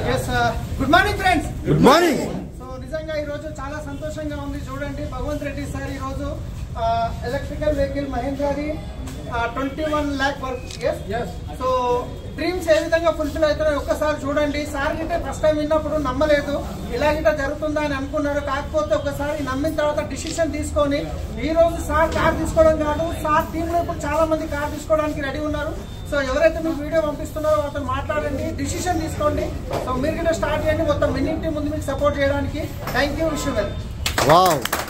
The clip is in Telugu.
yes good morning friends good morning so నిజంగా ఈ రోజు చాలా సంతోషంగా ఉంది చూడండి భగవంత్ రెడ్డి సార్ ఈ రోజు ఎలక్ట్రికల్ వెహికల్ మహేంద్రాది twenty one lakh works so dreams ఏ విధంగా ఫుల్ఫిల్ అవుతున్నాయి ఒక్కసారి చూడండి సార్ గిట్టే ఫస్ట్ టైం విన్నప్పుడు నమ్మలేదు ఇలా గిట్ట జరుగుతుందా అని అనుకున్నారు కాకపోతే ఒకసారి నమ్మిన తర్వాత డిసిషన్ తీసుకొని ఈ రోజు సార్ కార్ తీసుకోవడం కాదు సార్ టీమ్ లో ఇప్పుడు చాలా మంది కార్ తీసుకోవడానికి రెడీ ఉన్నారు సో ఎవరైతే మీకు వీడియో పంపిస్తున్నారో వాళ్ళతో మాట్లాడండి డిసిషన్ తీసుకోండి సో మీరు కూడా స్టార్ట్ చేయండి మొత్తం మినీ టీం ముందు మీకు సపోర్ట్ చేయడానికి thank you wish well wow